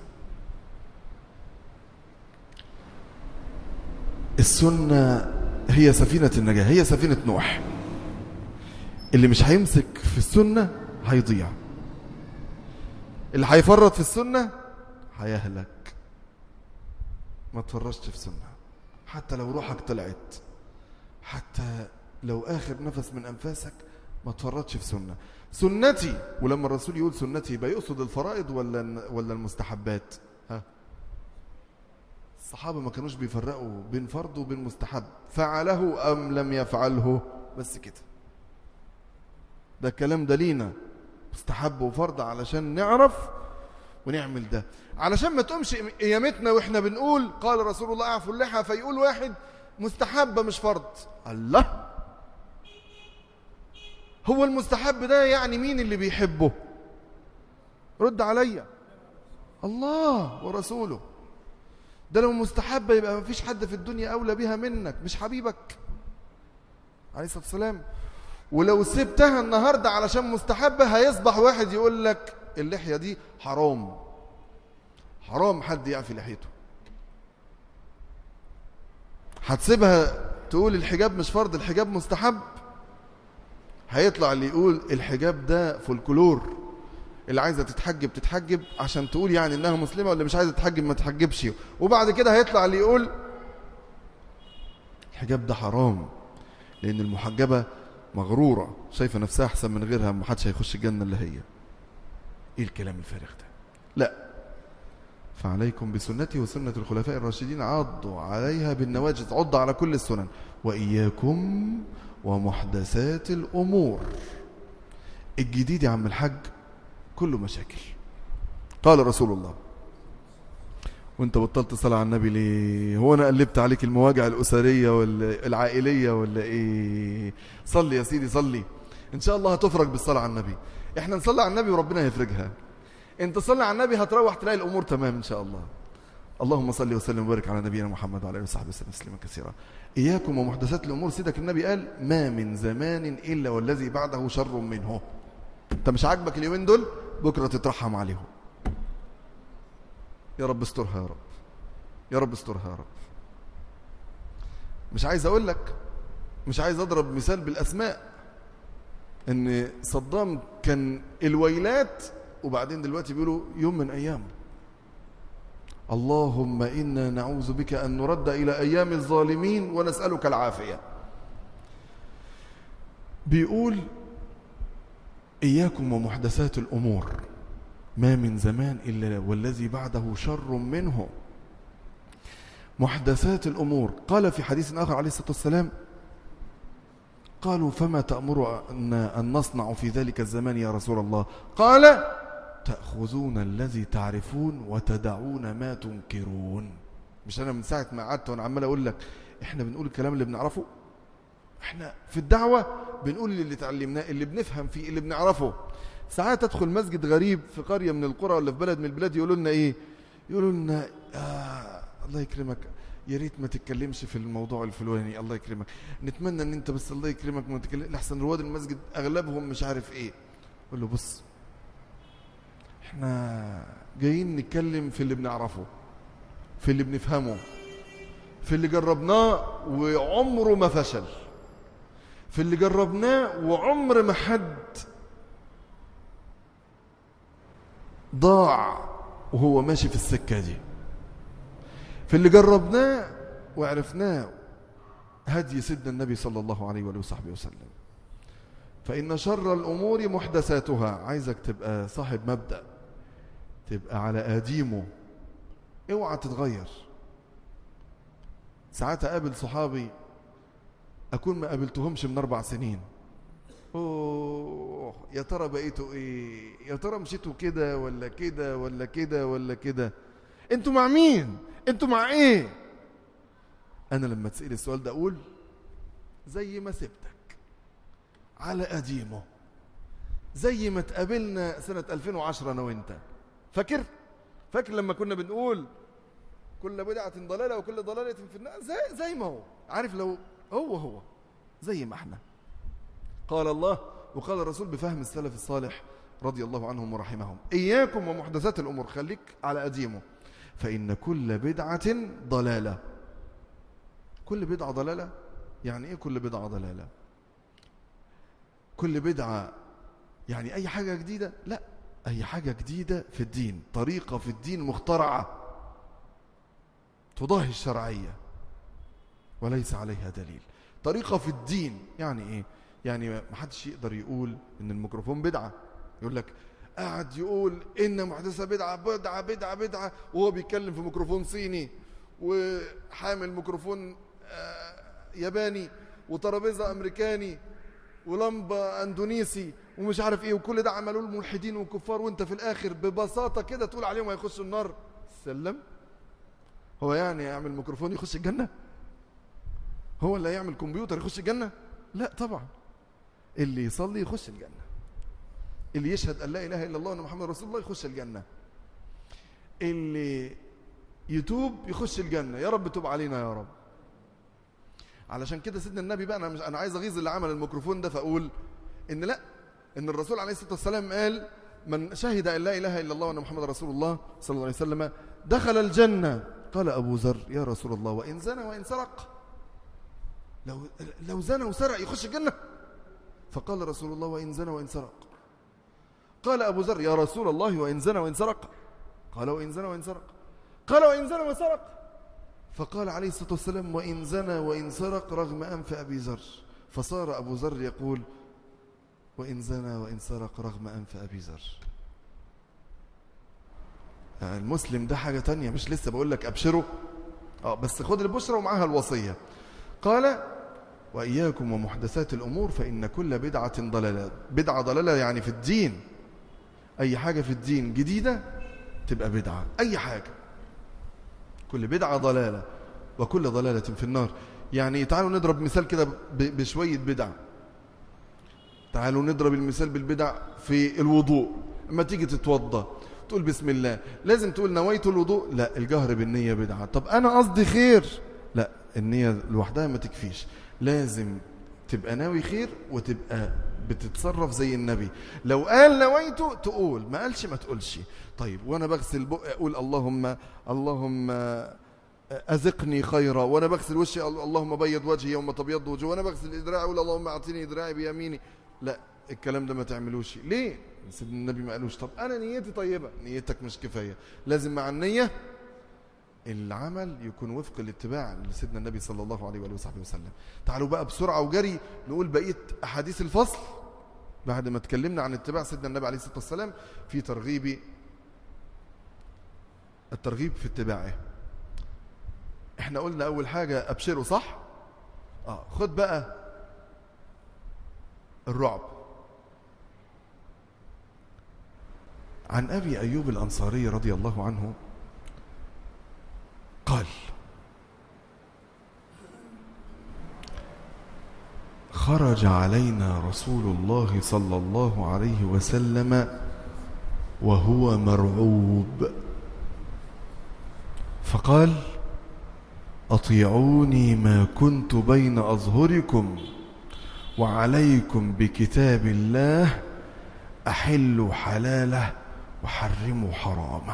السنة هي سفينة النجاة هي سفينة نوح اللي مش هيمسك في السنة هيضيع اللي هيفرط في السنة هيهلك ما تفرجش في سنة حتى لو روحك طلعت حتى لو آخر نفس من أنفاسك ما تفرطش في سنة سنتي ولما الرسول يقول سنتي يبقى يقصد الفرائض ولا ولا المستحبات ها الصحابة ما كانوش بيفرقوا بين فرض وبين مستحب فعله أم لم يفعله بس كده ده الكلام ده لينا مستحب وفرض علشان نعرف ونعمل ده علشان ما تقومش قيامتنا واحنا بنقول قال رسول الله اعفوا اللحى فيقول واحد مستحبة مش فرض الله هو المستحب ده يعني مين اللي بيحبه رد عليا الله ورسوله ده لو مستحبة يبقى ما فيش حد في الدنيا أولى بها منك مش حبيبك عليه الصلاة والسلام ولو سبتها النهاردة علشان مستحبة هيصبح واحد يقول لك اللحية دي حرام حرام حد يعفي لحيته هتسيبها تقول الحجاب مش فرض الحجاب مستحب هيطلع اللي يقول الحجاب ده فولكلور اللي عايزه تتحجب تتحجب عشان تقول يعني انها مسلمه ولا مش عايزه تتحجب ما تتحجبش وبعد كده هيطلع اللي يقول الحجاب ده حرام لان المحجبه مغروره شايفه نفسها احسن من غيرها ما حدش هيخش الجنه الا هي ايه الكلام الفارغ ده لا فعليكم بسنتي وسنة الخلفاء الراشدين عضوا عليها بالنواجذ عض على كل السنن وإياكم ومحدثات الأمور الجديد يا عم الحاج كله مشاكل قال رسول الله وانت بطلت صلاة على النبي ليه هو انا قلبت عليك المواجع الأسرية والعائلية ولا ايه صلي يا سيدي صلي ان شاء الله هتفرج بالصلاة على النبي احنا نصلي على النبي وربنا هيفرجها انت صلي على النبي هتروح تلاقي الامور تمام ان شاء الله اللهم صل وسلم وبارك على نبينا محمد وعلى اله وصحبه وسلم تسليما كثيرا اياكم ومحدثات الامور سيدك النبي قال ما من زمان الا والذي بعده شر منه انت مش عاجبك اليومين دول بكره تترحم عليهم يا رب استرها يا رب يا رب استرها يا رب مش عايز اقول لك مش عايز اضرب مثال بالاسماء ان صدام كان الويلات وبعدين دلوقتي بيقولوا يوم من ايامه اللهم إنا نعوذ بك أن نرد إلى أيام الظالمين ونسألك العافية بيقول إياكم ومحدثات الأمور ما من زمان إلا والذي بعده شر منه محدثات الأمور قال في حديث آخر عليه الصلاة والسلام قالوا فما تأمرنا أن نصنع في ذلك الزمان يا رسول الله قال تأخذون الذي تعرفون وتدعون ما تنكرون مش أنا من ساعة ما قعدت وأنا عمال أقول لك إحنا بنقول الكلام اللي بنعرفه إحنا في الدعوة بنقول اللي تعلمناه اللي بنفهم فيه اللي بنعرفه ساعات أدخل مسجد غريب في قرية من القرى ولا في بلد من البلاد يقولوا لنا إيه يقولوا لنا آه الله يكرمك يا ريت ما تتكلمش في الموضوع الفلاني الله يكرمك نتمنى ان انت بس الله يكرمك ما تتكلم احسن رواد المسجد اغلبهم مش عارف ايه قول له بص احنا جايين نتكلم في اللي بنعرفه في اللي بنفهمه في اللي جربناه وعمره ما فشل في اللي جربناه وعمر ما حد ضاع وهو ماشي في السكة دي في اللي جربناه وعرفناه هدي سيدنا النبي صلى الله عليه وآله وصحبه وسلم فإن شر الأمور محدثاتها عايزك تبقى صاحب مبدأ تبقى على قديمه اوعى تتغير ساعات اقابل صحابي اكون ما قابلتهمش من اربع سنين اوه يا ترى بقيتوا ايه يا ترى مشيتوا كده ولا كده ولا كده ولا كده انتوا مع مين انتوا مع ايه انا لما تسأل السؤال ده اقول زي ما سبتك على قديمه زي ما تقابلنا سنة 2010 انا وانت فاكر فاكر لما كنا بنقول كل بدعة ضلالة وكل ضلالة في النار زي, زي ما هو عارف لو هو هو زي ما احنا قال الله وقال الرسول بفهم السلف الصالح رضي الله عنهم ورحمهم إياكم ومحدثات الأمور خليك على قديمه فإن كل بدعة ضلالة كل بدعة ضلالة يعني إيه كل بدعة ضلالة كل بدعة يعني أي حاجة جديدة لا أي حاجة جديدة في الدين طريقة في الدين مخترعة تضاهي الشرعية وليس عليها دليل طريقة في الدين يعني إيه يعني ما حدش يقدر يقول إن الميكروفون بدعة يقول لك قاعد يقول إن محدثة بدعة بدعة بدعة بدعة وهو بيتكلم في ميكروفون صيني وحامل ميكروفون ياباني وترابيزة أمريكاني ولمبة أندونيسي ومش عارف إيه وكل ده عملوه الملحدين والكفار وأنت في الآخر ببساطة كده تقول عليهم هيخشوا النار سلم هو يعني يعمل ميكروفون يخش الجنة هو اللي يعمل كمبيوتر يخش الجنة لا طبعا اللي يصلي يخش الجنة اللي يشهد أن لا إله إلا الله وأن محمد رسول الله يخش الجنة اللي يتوب يخش الجنة يا رب توب علينا يا رب علشان كده سيدنا النبي بقى أنا, مش أنا عايز أغيظ اللي عمل الميكروفون ده فأقول إن لا إن الرسول عليه الصلاة والسلام قال من شهد أن لا إله إلا الله وأن محمد رسول الله صلى الله عليه وسلم دخل الجنة قال أبو ذر يا رسول الله وإن زنى وإن سرق لو, لو زنى وسرق يخش الجنة فقال رسول الله وإن زنى وإن سرق قال أبو ذر يا رسول الله وإن زنى وإن سرق قال وإن زنى وإن سرق قال وإن زنى وسرق فقال عليه الصلاة والسلام وإن زنى وإن سرق رغم أنف أبي ذر فصار أبو ذر يقول وإن زنى وإن سرق رغم أنف أبي ذر يعني المسلم ده حاجة تانية مش لسه بقول لك أبشره آه بس خد البشرة ومعها الوصية قال وإياكم ومحدثات الأمور فإن كل بدعة ضلالة بدعة ضلالة يعني في الدين أي حاجة في الدين جديدة تبقى بدعة أي حاجة كل بدعة ضلالة وكل ضلالة في النار يعني تعالوا نضرب مثال كده بشوية بدع تعالوا نضرب المثال بالبدع في الوضوء اما تيجي تتوضى تقول بسم الله لازم تقول نويت الوضوء لا الجهر بالنية بدعة طب أنا قصدي خير لا النية لوحدها ما تكفيش لازم تبقى ناوي خير وتبقى بتتصرف زي النبي لو قال نويته تقول ما قالش ما تقولش طيب وانا بغسل بقى اقول اللهم اللهم أزقني خيرا وأنا بغسل وشي اللهم بيض وجهي يوم تبيض وجهي وأنا بغسل إدراعي أقول اللهم أعطيني إدراعي بيميني لا الكلام ده ما تعملوش ليه سيدنا النبي ما قالوش طب أنا نيتي طيبة نيتك مش كفاية لازم مع النية العمل يكون وفق الاتباع لسيدنا النبي صلى الله عليه وآله وصحبه وسلم تعالوا بقى بسرعة وجري نقول بقية أحاديث الفصل بعد ما اتكلمنا عن اتباع سيدنا النبي عليه الصلاة والسلام في ترغيب الترغيب في اتباعه احنا قلنا أول حاجة أبشروا صح آه خد بقى الرعب عن أبي أيوب الأنصاري رضي الله عنه قال خرج علينا رسول الله صلى الله عليه وسلم وهو مرعوب فقال أطيعوني ما كنت بين أظهركم وعليكم بكتاب الله أحلوا حلاله وحرموا حرامه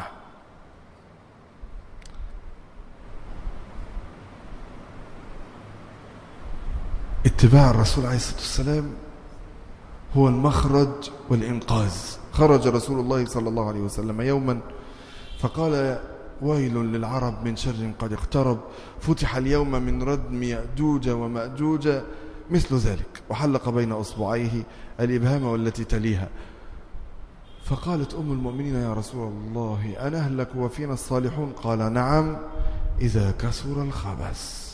اتباع الرسول عليه الصلاة والسلام هو المخرج والإنقاذ خرج رسول الله صلى الله عليه وسلم يوما فقال ويل للعرب من شر قد اقترب فتح اليوم من ردم يأجوج ومأجوج مثل ذلك وحلق بين أصبعيه الإبهام والتي تليها فقالت أم المؤمنين يا رسول الله أنهلك وفينا الصالحون قال نعم إذا كسر الخبث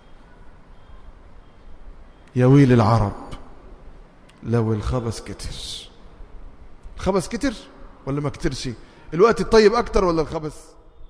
يا ويل العرب لو الخبث كتر الخبث كتر ولا ما كترش الوقت الطيب أكتر ولا الخبث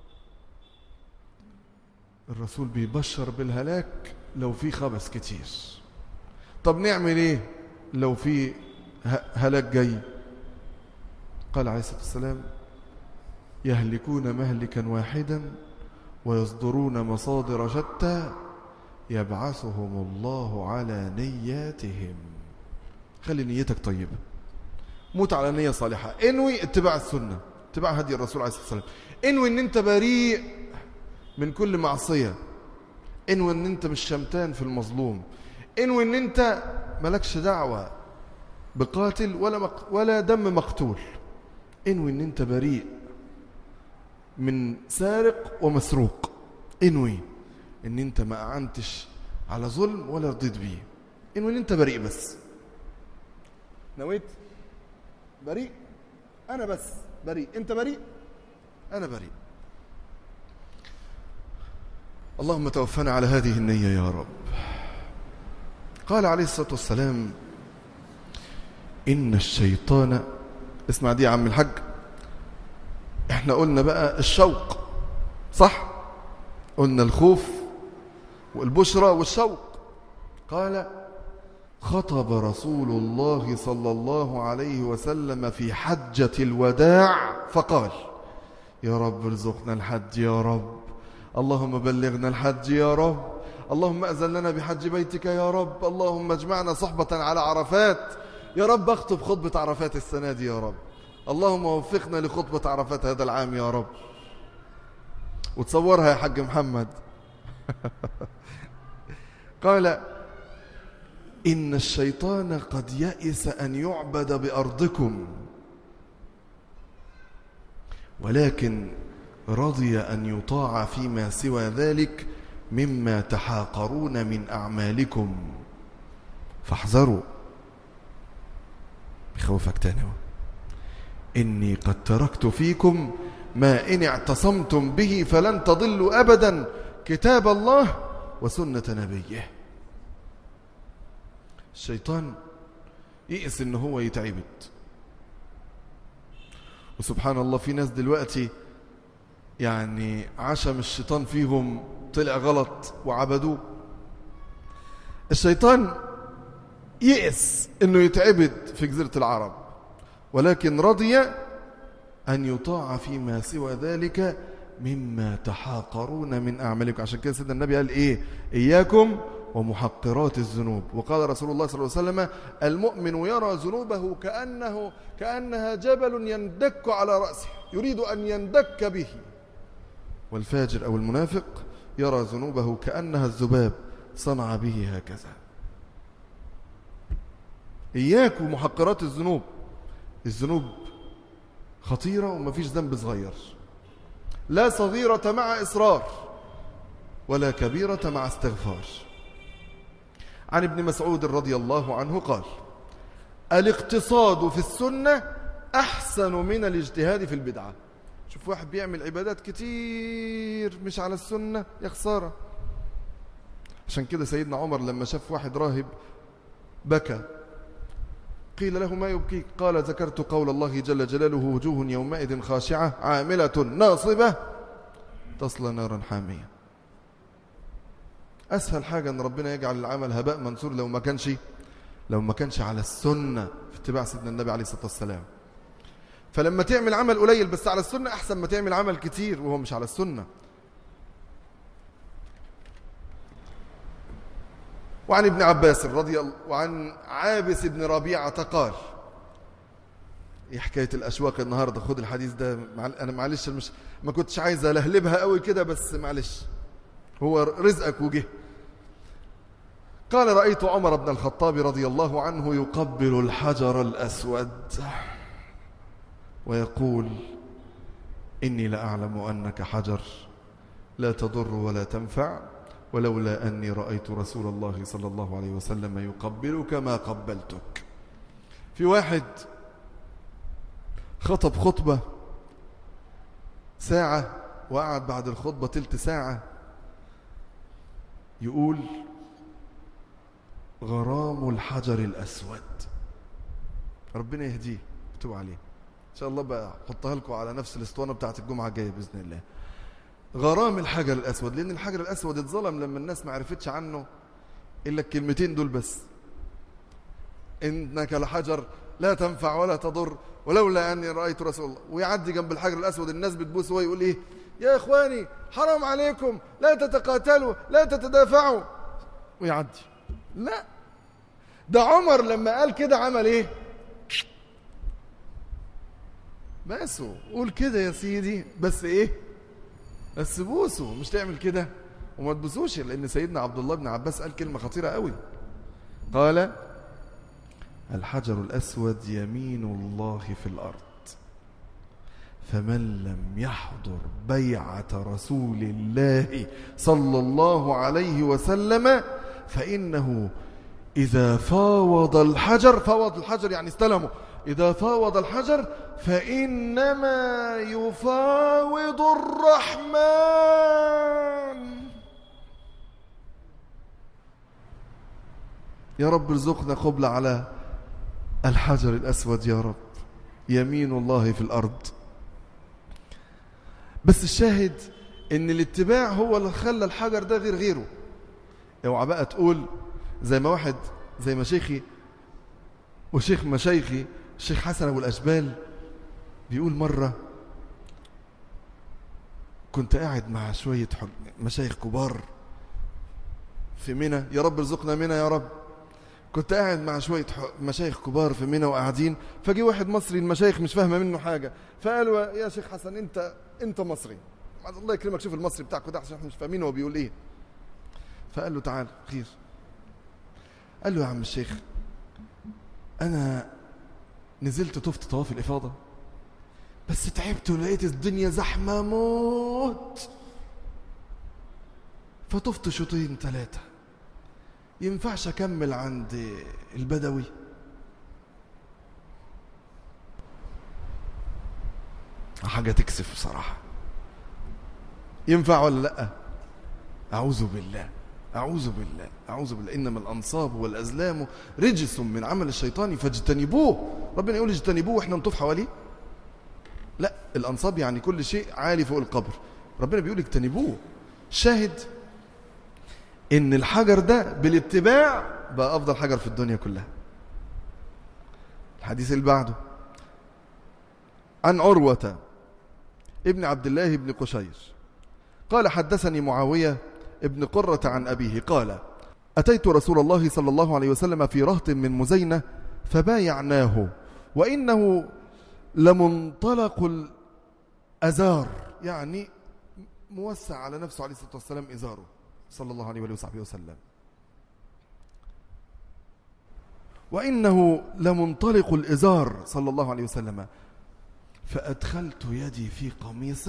الرسول بيبشر بالهلاك لو في خبث كتير طب نعمل ايه لو في هلاك جاي قال عليه الصلاة والسلام يهلكون مهلكا واحدا ويصدرون مصادر شتى يبعثهم الله على نياتهم خلي نيتك طيبة موت على نية صالحة انوي اتباع السنة اتباع هدي الرسول عليه الصلاة والسلام انوي ان انت بريء من كل معصية انوي ان انت مش شمتان في المظلوم انوي ان انت ملكش دعوة بقاتل ولا, مق... ولا دم مقتول انوي ان انت بريء من سارق ومسروق انوي ان انت ما اعنتش على ظلم ولا رضيت بيه انوي ان انت بريء بس نويت بريء انا بس بريء انت بريء انا بريء اللهم توفنا على هذه النية يا رب قال عليه الصلاة والسلام إن الشيطان اسمع دي يا عم الحج احنا قلنا بقى الشوق صح قلنا الخوف والبشرى والشوق قال خطب رسول الله صلى الله عليه وسلم في حجة الوداع فقال يا رب ارزقنا الحج يا رب اللهم بلغنا الحج يا رب اللهم أذن لنا بحج بيتك يا رب اللهم اجمعنا صحبة على عرفات يا رب اخطب خطبة عرفات السنة دي يا رب اللهم وفقنا لخطبة عرفات هذا العام يا رب وتصورها يا حاج محمد قال إن الشيطان قد يئس أن يعبد بأرضكم ولكن رضي أن يطاع فيما سوى ذلك مما تحاقرون من أعمالكم فاحذروا بخوفك تاني إني قد تركت فيكم ما إن اعتصمتم به فلن تضلوا أبدا كتاب الله وسنة نبيه الشيطان يئس إن هو يتعبد وسبحان الله في ناس دلوقتي يعني عشم الشيطان فيهم طلع غلط وعبدوه الشيطان يئس انه يتعبد في جزيرة العرب ولكن رضي أن يطاع فيما سوى ذلك مما تحاقرون من أعمالكم عشان كده سيدنا النبي قال إيه إياكم ومحقرات الذنوب وقال رسول الله صلى الله عليه وسلم المؤمن يرى ذنوبه كأنه كأنها جبل يندك على رأسه يريد أن يندك به والفاجر أو المنافق يرى ذنوبه كأنها الذباب صنع به هكذا إياك ومحقرات الذنوب الذنوب خطيرة وما فيش ذنب صغير لا صغيرة مع إصرار ولا كبيرة مع استغفار عن ابن مسعود رضي الله عنه قال الاقتصاد في السنة أحسن من الاجتهاد في البدعة شوف واحد بيعمل عبادات كتير مش على السنة يا خسارة عشان كده سيدنا عمر لما شاف واحد راهب بكى قيل له ما يبكيك قال ذكرت قول الله جل جلاله وجوه يومئذ خاشعة عاملة ناصبة تصلى نارا حامية أسهل حاجة أن ربنا يجعل العمل هباء منصور لو ما كانش لو ما كانش على السنة في اتباع سيدنا النبي عليه الصلاة والسلام فلما تعمل عمل قليل بس على السنة أحسن ما تعمل عمل كتير وهو مش على السنة وعن ابن عباس رضي الله وعن عابس بن ربيعة قال ايه حكايه الاشواق النهارده خد الحديث ده مع... انا معلش مش ما كنتش عايز الهلبها قوي كده بس معلش هو رزقك وجه قال رايت عمر بن الخطاب رضي الله عنه يقبل الحجر الاسود ويقول اني لاعلم انك حجر لا تضر ولا تنفع ولولا اني رايت رسول الله صلى الله عليه وسلم يقبلك ما قبلتك في واحد خطب خطبة ساعة وقعد بعد الخطبة تلت ساعة يقول غرام الحجر الأسود ربنا يهديه اكتب عليه إن شاء الله بقى حطها لكم على نفس الاسطوانة بتاعت الجمعة الجاية بإذن الله غرام الحجر الأسود لأن الحجر الأسود اتظلم لما الناس ما عرفتش عنه إلا الكلمتين دول بس إنك لحجر لا تنفع ولا تضر ولولا أني رأيت رسول الله ويعدي جنب الحجر الأسود الناس بتبوس وهو يقول إيه يا إخواني حرام عليكم لا تتقاتلوا لا تتدافعوا ويعدي لا ده عمر لما قال كده عمل إيه باسوا قول كده يا سيدي بس إيه بس بوسوا مش تعمل كده وما تبوسوش لأن سيدنا عبد الله بن عباس قال كلمة خطيرة قوي قال الحجر الأسود يمين الله في الأرض فمن لم يحضر بيعة رسول الله صلى الله عليه وسلم فإنه إذا فاوض الحجر فاوض الحجر يعني استلمه إذا فاوض الحجر فإنما يفاوض الرحمن يا رب ارزقنا قبل على الحجر الأسود يا رب يمين الله في الأرض بس الشاهد ان الاتباع هو اللي خلى الحجر ده غير غيره اوعى بقى تقول زي ما واحد زي ما شيخي وشيخ مشايخي الشيخ حسن ابو الاشبال بيقول مره كنت قاعد مع شويه مشايخ كبار في منى يا رب ارزقنا منى يا رب كنت قاعد مع شوية مشايخ كبار في منى وقاعدين فجي واحد مصري المشايخ مش فاهمة منه حاجة فقالوا يا شيخ حسن انت انت مصري الله يكرمك شوف المصري بتاعك ده عشان احنا مش فاهمين هو بيقول ايه فقال له تعال خير قال له يا عم الشيخ انا نزلت طفت طواف الافاضه بس تعبت ولقيت الدنيا زحمه موت فطفت شوطين ثلاثه ينفعش اكمل عند البدوي حاجه تكسف بصراحه ينفع ولا لا اعوذ بالله اعوذ بالله اعوذ بالله انما الانصاب والازلام رجس من عمل الشيطان فاجتنبوه ربنا يقول اجتنبوه واحنا نطوف حواليه لا الانصاب يعني كل شيء عالي فوق القبر ربنا بيقول اجتنبوه شاهد ان الحجر ده بالاتباع بقى افضل حجر في الدنيا كلها الحديث اللي بعده عن عروة ابن عبد الله بن قشير قال حدثني معاوية ابن قرة عن أبيه قال أتيت رسول الله صلى الله عليه وسلم في رهط من مزينة فبايعناه وإنه لمنطلق الأزار يعني موسع على نفسه عليه الصلاة والسلام إزاره صلى الله عليه وصحبه وسلم وإنه لمنطلق الإزار صلى الله عليه وسلم فأدخلت يدي في قميصه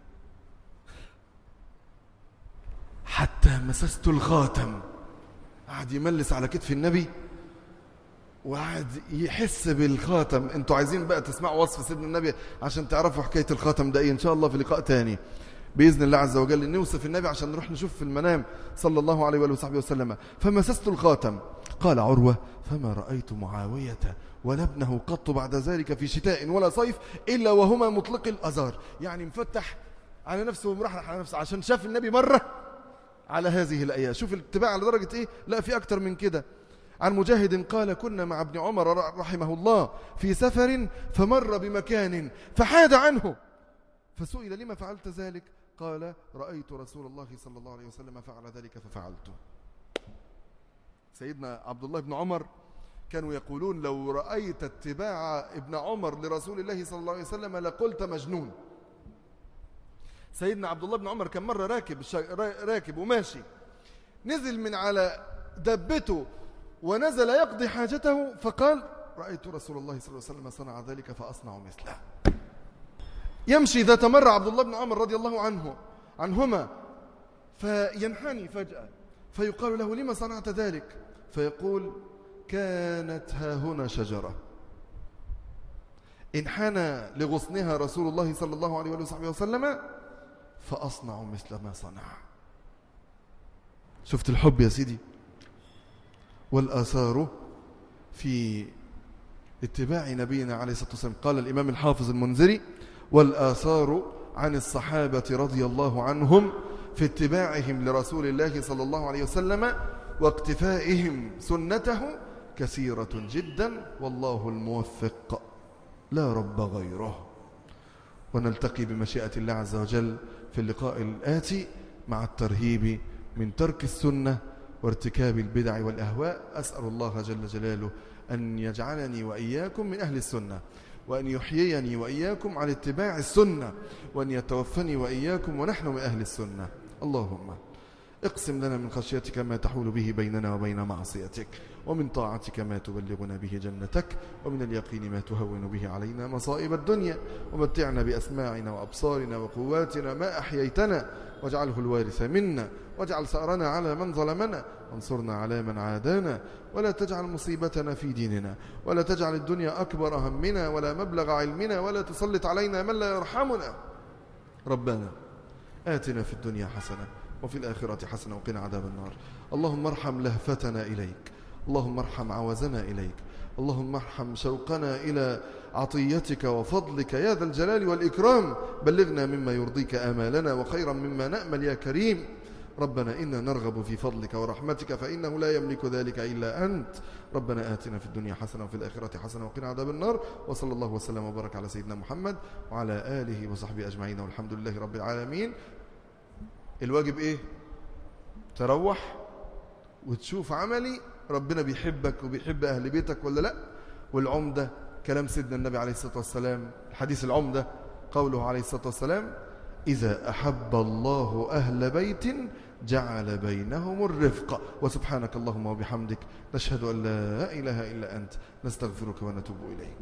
حتى مسست الخاتم قعد يملس على كتف النبي وقعد يحس بالخاتم انتوا عايزين بقى تسمعوا وصف سيدنا النبي عشان تعرفوا حكاية الخاتم ده ايه ان شاء الله في لقاء تاني بإذن الله عز وجل نوصف النبي عشان نروح نشوف في المنام صلى الله عليه وآله وصحبه وسلم فمسست الخاتم قال عروة فما رأيت معاوية ولا ابنه قط بعد ذلك في شتاء ولا صيف إلا وهما مطلق الأزار يعني مفتح على نفسه ومرحرح على نفسه عشان شاف النبي مرة على هذه الآيات شوف الاتباع لدرجة إيه لا في أكتر من كده عن مجاهد قال كنا مع ابن عمر رحمه الله في سفر فمر بمكان فحاد عنه فسئل لما فعلت ذلك قال رأيت رسول الله صلى الله عليه وسلم فعل ذلك ففعلته سيدنا عبد الله بن عمر كانوا يقولون لو رأيت اتباع ابن عمر لرسول الله صلى الله عليه وسلم لقلت مجنون سيدنا عبد الله بن عمر كان مرة راكب راكب وماشي نزل من على دبته ونزل يقضي حاجته فقال رأيت رسول الله صلى الله عليه وسلم صنع ذلك فأصنع مثله يمشي ذات مرة عبد الله بن عمر رضي الله عنه عنهما فينحني فجأة فيقال له لما صنعت ذلك فيقول كانت ها هنا شجرة انحنى لغصنها رسول الله صلى الله عليه وصحبه وسلم فأصنع مثل ما صنع شفت الحب يا سيدي والآثار في اتباع نبينا عليه الصلاة والسلام قال الإمام الحافظ المنذري والآثار عن الصحابة رضي الله عنهم في اتباعهم لرسول الله صلى الله عليه وسلم واقتفائهم سنته كثيرة جدا والله الموفق لا رب غيره ونلتقي بمشيئة الله عز وجل في اللقاء الآتي مع الترهيب من ترك السنة وارتكاب البدع والأهواء أسأل الله جل جلاله أن يجعلني وإياكم من أهل السنة وأن يحييني وإياكم على اتباع السنة وأن يتوفني وإياكم ونحن من أهل السنة اللهم اقسم لنا من خشيتك ما تحول به بيننا وبين معصيتك ومن طاعتك ما تبلغنا به جنتك ومن اليقين ما تهون به علينا مصائب الدنيا ومتعنا بأسماعنا وأبصارنا وقواتنا ما أحييتنا واجعله الوارث منا واجعل سأرنا على من ظلمنا وانصرنا على من عادانا ولا تجعل مصيبتنا في ديننا ولا تجعل الدنيا أكبر همنا ولا مبلغ علمنا ولا تسلط علينا من لا يرحمنا ربنا آتنا في الدنيا حسنة وفي الآخرة حسنة وقنا عذاب النار اللهم ارحم لهفتنا إليك اللهم ارحم عوزنا إليك اللهم ارحم شوقنا إلى عطيتك وفضلك يا ذا الجلال والإكرام بلغنا مما يرضيك آمالنا وخيرا مما نأمل يا كريم ربنا إنا نرغب في فضلك ورحمتك فإنه لا يملك ذلك إلا أنت ربنا آتنا في الدنيا حسنة وفي الآخرة حسنة وقنا عذاب النار وصلى الله وسلم وبارك على سيدنا محمد وعلى آله وصحبه أجمعين والحمد لله رب العالمين الواجب إيه تروح وتشوف عملي ربنا بيحبك وبيحب أهل بيتك ولا لا والعمدة كلام سيدنا النبي عليه الصلاة والسلام الحديث العمدة قوله عليه الصلاة والسلام إذا أحب الله أهل بيت جعل بينهم الرفق وسبحانك اللهم وبحمدك نشهد أن لا إله إلا أنت نستغفرك ونتوب إليك